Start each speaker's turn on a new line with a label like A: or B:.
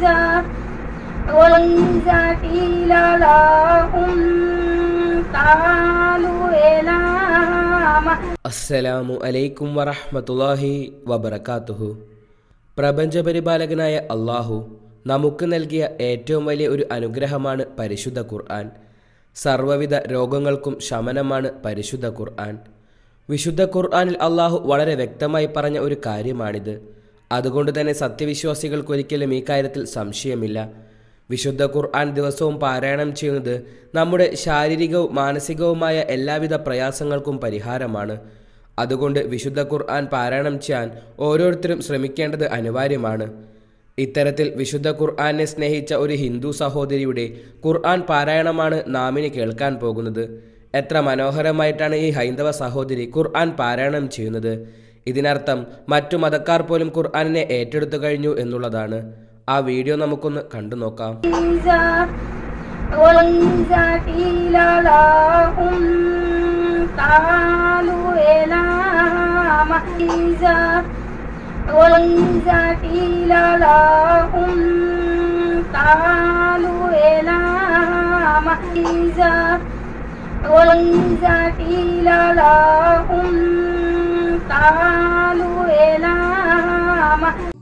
A: وإذا وإذا قيل لهم تعالوا إلى ما
B: അസ്സലാമു അലൈക്കും വറഹ്മത്തുള്ളാഹി വബറകാതുഹു പ്രപഞ്ചപരിപാലകനായ അള്ളാഹു നമുക്ക് നൽകിയ ഏറ്റവും വലിയ ഒരു അനുഗ്രഹമാണ് പരിശുദ്ധ ഖുർആൻ സർവ്വവിധ രോഗങ്ങൾക്കും ശമനമാണ് പരിശുദ്ധ ഖുർആൻ വിശുദ്ധ ഖുർആനിൽ അള്ളാഹു വളരെ വ്യക്തമായി പറഞ്ഞ ഒരു കാര്യമാണിത് അതുകൊണ്ട് തന്നെ സത്യവിശ്വാസികൾക്കൊരിക്കലും ഈ കാര്യത്തിൽ സംശയമില്ല വിശുദ്ധ ഖുർആൻ ദിവസവും പാരായണം ചെയ്യുന്നത് നമ്മുടെ ശാരീരികവും മാനസികവുമായ എല്ലാവിധ പ്രയാസങ്ങൾക്കും പരിഹാരമാണ് അതുകൊണ്ട് വിശുദ്ധ ഖുർആൻ പാരായണം ചെയ്യാൻ ഓരോരുത്തരും ശ്രമിക്കേണ്ടത് അനിവാര്യമാണ് ഇത്തരത്തിൽ വിശുദ്ധ ഖുർആനെ സ്നേഹിച്ച ഒരു ഹിന്ദു സഹോദരിയുടെ ഖുർആൻ പാരായണമാണ് നാമിന് കേൾക്കാൻ പോകുന്നത് എത്ര മനോഹരമായിട്ടാണ് ഈ ഹൈന്ദവ സഹോദരി ഖുർആൻ പാരായണം ചെയ്യുന്നത് ഇതിനർത്ഥം മറ്റു മതക്കാർ പോലും ഖുർആനിനെ ഏറ്റെടുത്തു കഴിഞ്ഞു എന്നുള്ളതാണ് ആ വീഡിയോ നമുക്കൊന്ന് കണ്ടു നോക്കാം
A: وإذا وإذا قيل لهم تعالوا إلى ما إذا وإذا قيل لهم تعالوا إلى ما إذا وإذا قيل لهم تعالوا إلى ما